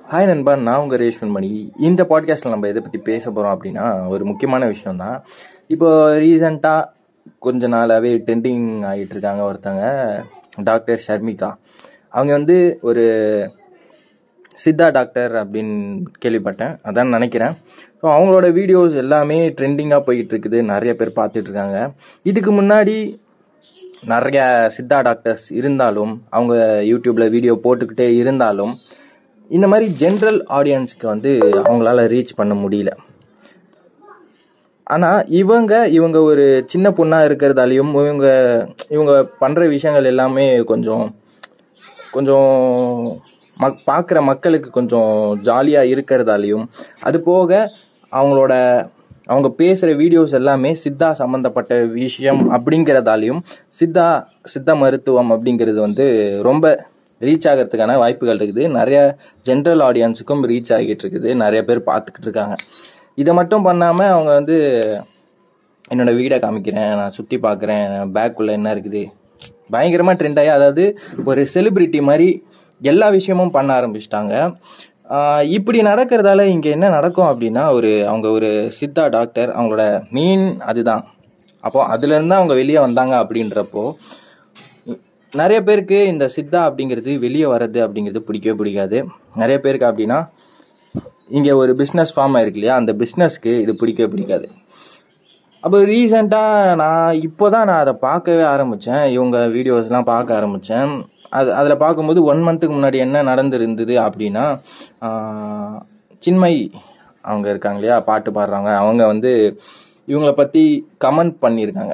hi நண்பா நான் உங்கள் ரேஷ்மன் மணி இந்த பாட்காஸ்ட்டில் நம்ம எதை பற்றி பேச போகிறோம் அப்படின்னா ஒரு முக்கியமான விஷயம் தான் இப்போ ரீசண்டாக கொஞ்ச நாளாகவே ட்ரெண்டிங் ஆகிட்டு இருக்காங்க ஒருத்தங்க டாக்டர் ஷர்மிகா அவங்க வந்து ஒரு சித்தா டாக்டர் அப்படின்னு கேள்விப்பட்டேன் அதான் நினைக்கிறேன் ஸோ அவங்களோட வீடியோஸ் எல்லாமே ட்ரெண்டிங்காக போயிட்டு இருக்குது நிறைய பேர் பார்த்துட்டு இருக்காங்க இதுக்கு முன்னாடி நிறைய சித்தா டாக்டர்ஸ் இருந்தாலும் அவங்க யூடியூப்பில் வீடியோ போட்டுக்கிட்டே இருந்தாலும் இந்த மாதிரி ஜென்ரல் ஆடியன்ஸ்க்கு வந்து அவங்களால ரீச் பண்ண முடியல ஆனால் இவங்க இவங்க ஒரு சின்ன பொண்ணாக இருக்கிறதாலையும் இவங்க இவங்க பண்ணுற விஷயங்கள் எல்லாமே கொஞ்சம் கொஞ்சம் மக் பார்க்குற மக்களுக்கு கொஞ்சம் ஜாலியாக இருக்கிறதாலையும் அது போக அவங்களோட அவங்க பேசுகிற வீடியோஸ் எல்லாமே சித்தா சம்மந்தப்பட்ட விஷயம் அப்படிங்கிறதாலையும் சித்தா சித்த மருத்துவம் அப்படிங்கிறது வந்து ரொம்ப ரீச் ஆகிறதுக்கான வாய்ப்புகள் இருக்குது நிறைய ஜென்ரல் ஆடியன்ஸுக்கும் ரீச் ஆகிட்டு இருக்குது நிறைய பேர் பார்த்துக்கிட்டு இருக்காங்க இதை மட்டும் பண்ணாமல் அவங்க வந்து என்னோட வீடை காமிக்கிறேன் நான் சுற்றி பார்க்குறேன் பேக்குள்ளே என்ன இருக்குது பயங்கரமாக ட்ரெண்ட் ஆகி அதாவது ஒரு செலிப்ரிட்டி மாதிரி எல்லா விஷயமும் பண்ண ஆரம்பிச்சிட்டாங்க இப்படி நடக்கிறதால இங்கே என்ன நடக்கும் அப்படின்னா ஒரு அவங்க ஒரு சித்தா டாக்டர் அவங்களோட மெயின் அதுதான் அப்போ அதுலேருந்து அவங்க வெளியே வந்தாங்க அப்படின்றப்போ நிறைய பேருக்கு இந்த சித்தா அப்படிங்கிறது வெளியே வர்றது அப்படிங்கிறது பிடிக்கவே பிடிக்காது நிறைய பேருக்கு அப்படின்னா இங்கே ஒரு பிஸ்னஸ் ஃபார்ம் ஆயிருக்கு இல்லையா அந்த பிஸ்னஸ்க்கு இது பிடிக்கவே பிடிக்காது அப்போ ரீசெண்டாக நான் இப்போ தான் நான் அதை பார்க்கவே ஆரம்பித்தேன் இவங்க வீடியோஸ்லாம் பார்க்க ஆரம்பித்தேன் அது அதில் பார்க்கும்போது ஒன் மந்த்துக்கு முன்னாடி என்ன நடந்திருந்தது அப்படின்னா சின்மை அவங்க இருக்காங்க இல்லையா பாட்டு பாடுறாங்க அவங்க வந்து இவங்கள பற்றி கமெண்ட் பண்ணியிருக்காங்க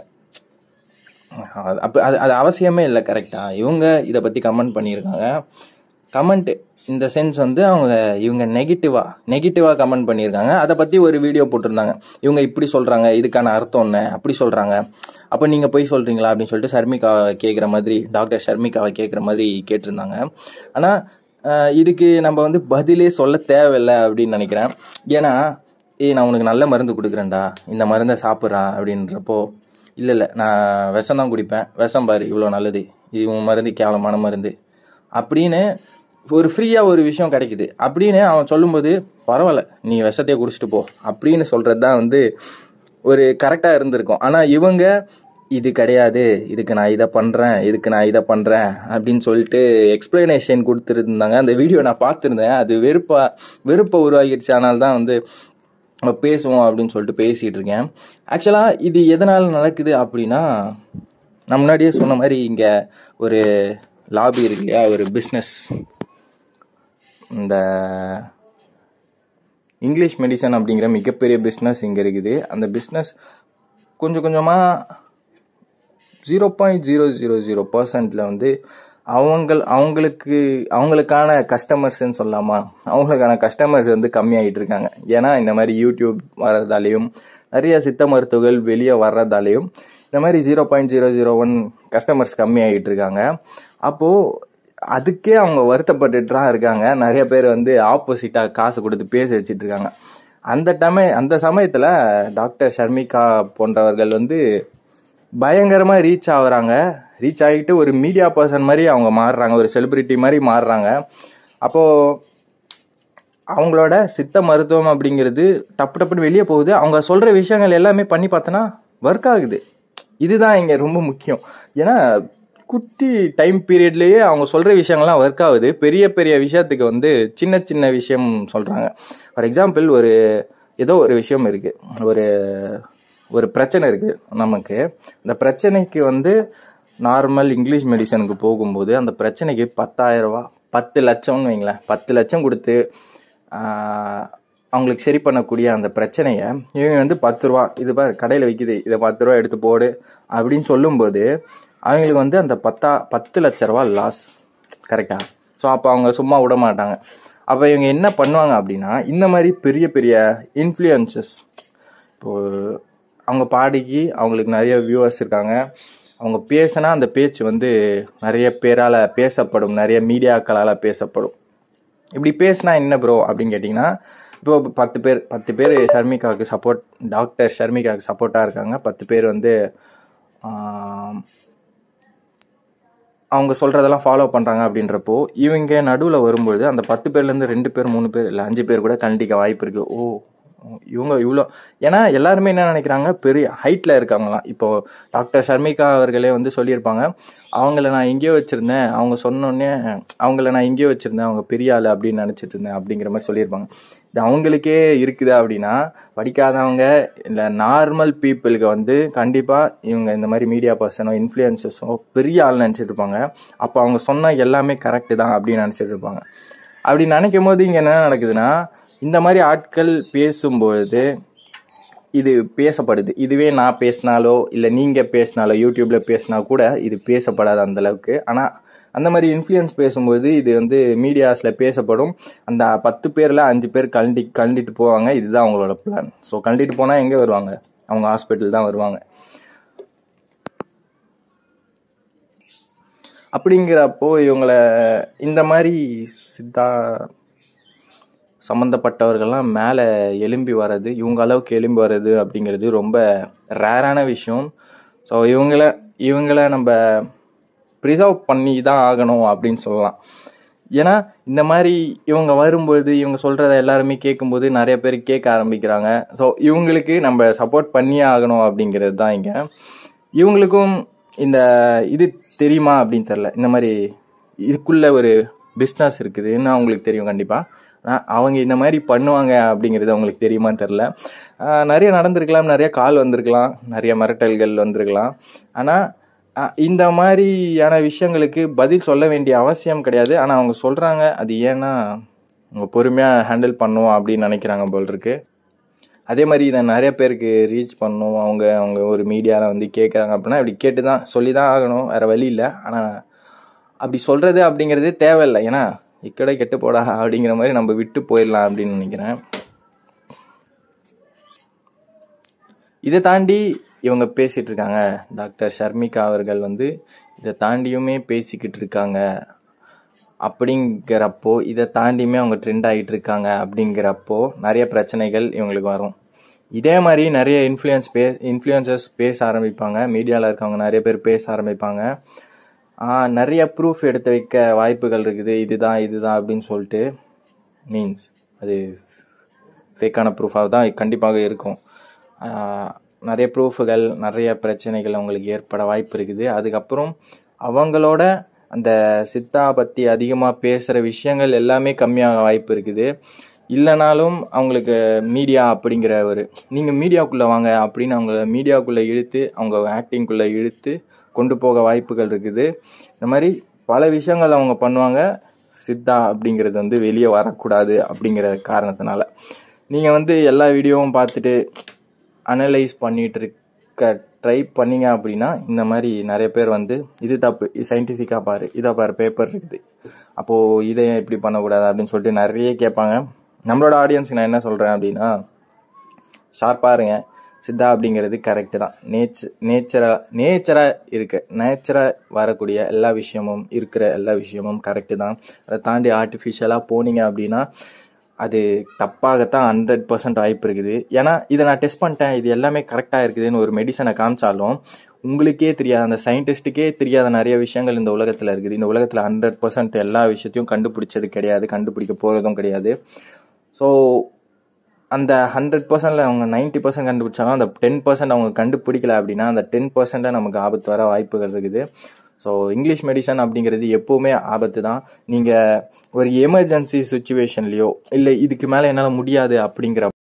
அப்போ அது அது அவசியமே இல்லை கரெக்டாக இவங்க இதை பற்றி கமெண்ட் பண்ணியிருக்காங்க கமெண்ட் இந்த சென்ஸ் வந்து அவங்க இவங்க நெகட்டிவாக நெகட்டிவாக கமெண்ட் பண்ணியிருக்காங்க அதை பற்றி ஒரு வீடியோ போட்டிருந்தாங்க இவங்க இப்படி சொல்கிறாங்க இதுக்கான அர்த்தம் என்ன அப்படி சொல்கிறாங்க அப்போ நீங்கள் போய் சொல்கிறீங்களா அப்படின்னு சொல்லிட்டு ஷர்மிகா கேட்குற மாதிரி டாக்டர் ஷர்மிகாவை கேட்குற மாதிரி கேட்டிருந்தாங்க ஆனால் இதுக்கு நம்ம வந்து பதிலே சொல்ல தேவையில்லை அப்படின்னு நினைக்கிறேன் ஏன்னா ஏய் நான் உனக்கு நல்ல மருந்து கொடுக்குறேன்டா இந்த மருந்தை சாப்பிட்றா அப்படின்றப்போ இல்லை இல்லை நான் விஷம் தான் குடிப்பேன் விஷம் பாரு இவ்வளோ நல்லது இது உன் மருந்து கேவலமான மருந்து அப்படின்னு ஒரு ஃப்ரீயாக ஒரு விஷயம் கிடைக்குது அப்படின்னு அவன் சொல்லும்போது பரவாயில்ல நீ விஷத்தையே குடிச்சிட்டு போ அப்படின்னு சொல்கிறது தான் வந்து ஒரு கரெக்டாக இருந்திருக்கும் ஆனால் இவங்க இது கிடையாது இதுக்கு நான் இதை பண்ணுறேன் இதுக்கு நான் இதை பண்ணுறேன் அப்படின்னு சொல்லிட்டு எக்ஸ்பிளனேஷன் கொடுத்துருந்தாங்க அந்த வீடியோ நான் பார்த்துருந்தேன் அது வெறுப்பா வெறுப்பை உருவாகிடுச்சு ஆனால் தான் வந்து நம்ம பேசுவோம் அப்படின்னு சொல்லிட்டு பேசிகிட்டு இருக்கேன் ஆக்சுவலாக இது எதனால் நடக்குது அப்படின்னா நான் முன்னாடியே சொன்ன மாதிரி இங்கே ஒரு லாபி இருக்கு இல்லையா ஒரு பிஸ்னஸ் இந்த இங்கிலீஷ் மெடிசன் அப்படிங்கிற மிகப்பெரிய பிஸ்னஸ் இங்கே இருக்குது அந்த பிஸ்னஸ் கொஞ்சம் கொஞ்சமாக zero point zero zero zero பர்சன்டில் வந்து அவங்க அவங்களுக்கு அவங்களுக்கான கஸ்டமர்ஸ்ன்னு சொல்லாமா அவங்களுக்கான கஸ்டமர்ஸ் வந்து கம்மியாகிட்டு இருக்காங்க ஏன்னா இந்த மாதிரி யூடியூப் வர்றதாலையும் நிறைய சித்த மருத்துவர்கள் வெளியே வர்றதாலையும் இந்த மாதிரி zero point zero zero one customers கம்மியாகிட்டு இருக்காங்க அப்போது அதுக்கே அவங்க வருத்தப்பட்டுட்டு தான் இருக்காங்க நிறைய பேர் வந்து ஆப்போசிட்டாக காசு கொடுத்து பேச வச்சுட்டு இருக்காங்க அந்த டைமே அந்த சமயத்தில் டாக்டர் ஷர்மிகா போன்றவர்கள் வந்து பயங்கரமாக ரீச் ஆகுறாங்க ரீச் ஆகிட்டு ஒரு மீடியா பர்சன் மாதிரி அவங்க மாறுறாங்க ஒரு செலிப்ரிட்டி மாதிரி மாறுறாங்க அப்போது அவங்களோட சித்த மருத்துவம் அப்படிங்கிறது டப்பு டப்புன்னு வெளியே போகுது அவங்க சொல்கிற விஷயங்கள் எல்லாமே பண்ணி பார்த்தோன்னா ஒர்க் ஆகுது இதுதான் இங்கே ரொம்ப முக்கியம் ஏன்னா குட்டி டைம் பீரியட்லேயே அவங்க சொல்கிற விஷயங்கள்லாம் ஒர்க் ஆகுது பெரிய பெரிய விஷயத்துக்கு வந்து சின்ன சின்ன விஷயம் சொல்கிறாங்க ஃபார் எக்ஸாம்பிள் ஒரு ஏதோ ஒரு விஷயம் இருக்குது ஒரு ஒரு பிரச்சனை இருக்குது நமக்கு அந்த பிரச்சனைக்கு வந்து நார்மல் இங்கிலீஷ் மெடிசனுக்கு போகும்போது அந்த பிரச்சனைக்கு பத்தாயிரரூபா பத்து லட்சம்னு வைங்களேன் பத்து லட்சம் கொடுத்து அவங்களுக்கு சரி பண்ணக்கூடிய அந்த பிரச்சனையை இவங்க வந்து பத்து ரூபா இது பாரு கடையில் விற்கிது இதை பத்து ரூபா எடுத்து போடு அப்படின்னு சொல்லும்போது அவங்களுக்கு வந்து அந்த பத்தா பத்து லட்ச ரூபா லாஸ் கரெக்டாக ஸோ அப்போ அவங்க சும்மா விட மாட்டாங்க அப்போ இவங்க என்ன பண்ணுவாங்க அப்படின்னா இந்த மாதிரி பெரிய பெரிய இன்ஃப்ளூயன்சஸ் இப்போது அவங்க பாடிக்கு அவங்களுக்கு நிறைய வியூவர்ஸ் இருக்காங்க அவங்க பேசினா அந்த பேச்சு வந்து நிறைய பேரால் பேசப்படும் நிறைய மீடியாக்களால் பேசப்படும் இப்படி பேசினா என்ன ப்ரோ அப்படின்னு கேட்டிங்கன்னா இப்போ பத்து பேர் பத்து பேர் ஷர்மிகாவுக்கு சப்போர்ட் டாக்டர் ஷர்மிகாவுக்கு சப்போர்ட்டாக இருக்காங்க பத்து பேர் வந்து அவங்க சொல்கிறதெல்லாம் ஃபாலோ பண்ணுறாங்க அப்படின்றப்போ இவங்க நடுவில் வரும்பொழுது அந்த பத்து பேர்லேருந்து ரெண்டு பேர் மூணு பேர் இல்லை அஞ்சு பேர் கூட கண்டிக்க வாய்ப்பு இருக்குது ஓ இவங்க இவ்வளோ ஏன்னா எல்லாருமே என்ன நினைக்கிறாங்க பெரிய ஹைட்டில் இருக்காங்களாம் இப்போ டாக்டர் ஷர்மிகா அவர்களே வந்து சொல்லியிருப்பாங்க அவங்கள நான் எங்கேயோ வச்சுருந்தேன் அவங்க சொன்னோடனே அவங்கள நான் எங்கேயோ வச்சுருந்தேன் அவங்க பெரிய ஆள் அப்படின்னு நினச்சிட்டு இருந்தேன் அப்படிங்கிற மாதிரி சொல்லியிருப்பாங்க இது அவங்களுக்கே இருக்குது அப்படின்னா படிக்காதவங்க இல்லை நார்மல் பீப்புளுக்கு வந்து கண்டிப்பாக இவங்க இந்த மாதிரி மீடியா பர்சனோ இன்ஃப்ளூயன்சஸோ பெரிய ஆள் நினச்சிட்டு இருப்பாங்க அப்போ அவங்க சொன்ன எல்லாமே கரெக்டு தான் அப்படின்னு நினச்சிட்டு இருப்பாங்க அப்படி நினைக்கும் போது இங்கே என்ன நடக்குதுன்னா இந்த மாதிரி ஆட்கள் பேசும்பொழுது இது பேசப்படுது இதுவே நான் பேசினாலோ இல்லை நீங்கள் பேசினாலோ யூடியூப்பில் பேசினா கூட இது பேசப்படாது அந்த அளவுக்கு ஆனால் அந்த மாதிரி இன்ஃப்ளூயன்ஸ் பேசும்போது இது வந்து மீடியாஸில் பேசப்படும் அந்த பத்து பேரில் அஞ்சு பேர் கழண்டி கழண்டிட்டு போவாங்க இதுதான் அவங்களோட பிளான் ஸோ கழண்டிட்டு போனால் எங்கே வருவாங்க அவங்க ஹாஸ்பிட்டல் தான் வருவாங்க அப்படிங்கிறப்போ இவங்களை இந்த மாதிரி சித்தா சம்மந்தப்பட்டவர்கள்லாம் மேலே எலும்பி வர்றது இவங்க அளவுக்கு எலும்பி வர்றது அப்படிங்கிறது ரொம்ப ரேரான விஷயம் ஸோ இவங்கள இவங்கள நம்ம ப்ரிசர்வ் பண்ணி தான் ஆகணும் அப்படின்னு சொல்லலாம் ஏன்னா இந்த மாதிரி இவங்க வரும்போது இவங்க சொல்கிறத எல்லாருமே கேட்கும்போது நிறைய பேர் கேட்க ஆரம்பிக்கிறாங்க ஸோ இவங்களுக்கு நம்ம சப்போர்ட் பண்ணியே ஆகணும் அப்படிங்கிறது தான் இங்கே இவங்களுக்கும் இந்த இது தெரியுமா அப்படின்னு தெரில இந்த மாதிரி இதுக்குள்ள ஒரு பிஸ்னஸ் இருக்குதுன்னு அவங்களுக்கு தெரியும் கண்டிப்பாக ஆனால் அவங்க இந்த மாதிரி பண்ணுவாங்க அப்படிங்கிறது அவங்களுக்கு தெரியுமான்னு தெரில நிறைய நடந்திருக்கலாம் நிறைய கால் வந்திருக்கலாம் நிறைய மிரட்டல்கள் வந்திருக்கலாம் ஆனால் இந்த மாதிரியான விஷயங்களுக்கு பதில் சொல்ல வேண்டிய அவசியம் கிடையாது ஆனால் அவங்க சொல்கிறாங்க அது ஏன்னா அவங்க பொறுமையாக ஹேண்டில் பண்ணுவோம் அப்படின்னு நினைக்கிறாங்க போல் இருக்கு அதே மாதிரி இதை நிறைய பேருக்கு ரீச் பண்ணும் அவங்க அவங்க ஒரு மீடியாவில் வந்து கேட்குறாங்க அப்படின்னா இப்படி கேட்டு தான் சொல்லி தான் ஆகணும் வேறு வழி இல்லை ஆனால் அப்படி சொல்கிறது அப்படிங்கிறது தேவையில்லை ஏன்னா இக்கடை கெட்டு போடா அப்படிங்கிற மாதிரி நம்ம விட்டு போயிடலாம் அப்படின்னு நினைக்கிறேன் இதை தாண்டி இவங்க பேசிகிட்டு இருக்காங்க டாக்டர் ஷர்மிகா அவர்கள் வந்து இதை தாண்டியுமே பேசிக்கிட்டு இருக்காங்க அப்படிங்கிறப்போ இதை தாண்டியுமே அவங்க ட்ரெண்ட் ஆகிட்டு இருக்காங்க அப்படிங்கிறப்போ நிறைய பிரச்சனைகள் இவங்களுக்கு வரும் இதே மாதிரி நிறைய இன்ஃப்ளூயன்ஸ் பே இன்ஃப்ளூயன்சர்ஸ் பேச ஆரம்பிப்பாங்க மீடியாவில் இருக்கவங்க நிறைய பேர் பேச ஆரம்பிப்பாங்க நிறைய ப்ரூஃப் எடுத்து வைக்க வாய்ப்புகள் இருக்குது இதுதான் இதுதான் அப்படின்னு சொல்லிட்டு மீன்ஸ் அது ஃபேக்கான ப்ரூஃபாக தான் கண்டிப்பாக இருக்கும் நிறைய ப்ரூஃபுகள் நிறைய பிரச்சனைகள் அவங்களுக்கு ஏற்பட வாய்ப்பு இருக்குது அதுக்கப்புறம் அவங்களோட அந்த சித்தா பற்றி அதிகமாக பேசுகிற விஷயங்கள் எல்லாமே கம்மியாக வாய்ப்பு இருக்குது இல்லைனாலும் அவங்களுக்கு மீடியா அப்படிங்கிற ஒரு நீங்கள் மீடியாவுக்குள்ளே வாங்க அப்படின்னு அவங்கள மீடியாவுக்குள்ளே இழுத்து அவங்க ஆக்டிங்குள்ளே இழுத்து கொண்டு போக வாய்ப்புகள் இருக்குது இந்த மாதிரி பல விஷயங்கள் அவங்க பண்ணுவாங்க சித்தா அப்படிங்கிறது வந்து வெளியே வரக்கூடாது அப்படிங்கிற காரணத்தினால நீங்கள் வந்து எல்லா வீடியோவும் பார்த்துட்டு அனலைஸ் பண்ணிகிட்டு இருக்க ட்ரை பண்ணீங்க அப்படின்னா இந்த மாதிரி நிறைய பேர் வந்து இது தப்பு இது சயின்டிஃபிக்காக பாரு இதை பாரு பேப்பர் இருக்குது அப்போது இதை இப்படி பண்ணக்கூடாது அப்படின்னு சொல்லிட்டு நிறைய கேட்பாங்க நம்மளோட ஆடியன்ஸுக்கு நான் என்ன சொல்கிறேன் அப்படின்னா ஷார்ப்பாக இருங்க சித்தா அப்படிங்கிறது கரெக்டு தான் நேச்ச நேச்சராக நேச்சராக இருக்க நேச்சராக வரக்கூடிய எல்லா விஷயமும் இருக்கிற எல்லா விஷயமும் கரெக்டு தான் அதை தாண்டி ஆர்டிஃபிஷியலாக போனீங்க அப்படின்னா அது தப்பாகத்தான் ஹண்ட்ரட் பர்சன்ட் வாய்ப்பு இருக்குது ஏன்னா இதை நான் டெஸ்ட் பண்ணிட்டேன் இது எல்லாமே கரெக்டாக இருக்குதுன்னு ஒரு மெடிசனை காமிச்சாலும் உங்களுக்கே தெரியாத அந்த சயின்டிஸ்ட்டுக்கே தெரியாத நிறைய விஷயங்கள் இந்த உலகத்தில் இருக்குது இந்த உலகத்தில் ஹண்ட்ரட் பர்சன்ட் எல்லா விஷயத்தையும் கண்டுபிடிச்சது கிடையாது கண்டுபிடிக்க போகிறதும் கிடையாது ஸோ அந்த ஹண்ட்ரட் பர்சன்டில் அவங்க நைன்ட்டி பர்சன்ட் கண்டுபிடிச்சாலும் அந்த டென் பர்சன்ட் அவங்க கண்டுபிடிக்கல அப்படின்னா அந்த டென் பர்சன்ட்டில் நமக்கு ஆபத்து வர வாய்ப்புகள் இருக்குது ஸோ இங்கிலீஷ் மெடிசன் அப்படிங்கிறது எப்போவுமே ஆபத்து தான் நீங்கள் ஒரு எமர்ஜென்சி சுச்சுவேஷன்லேயோ இல்லை இதுக்கு மேலே என்னால் முடியாது அப்படிங்கிற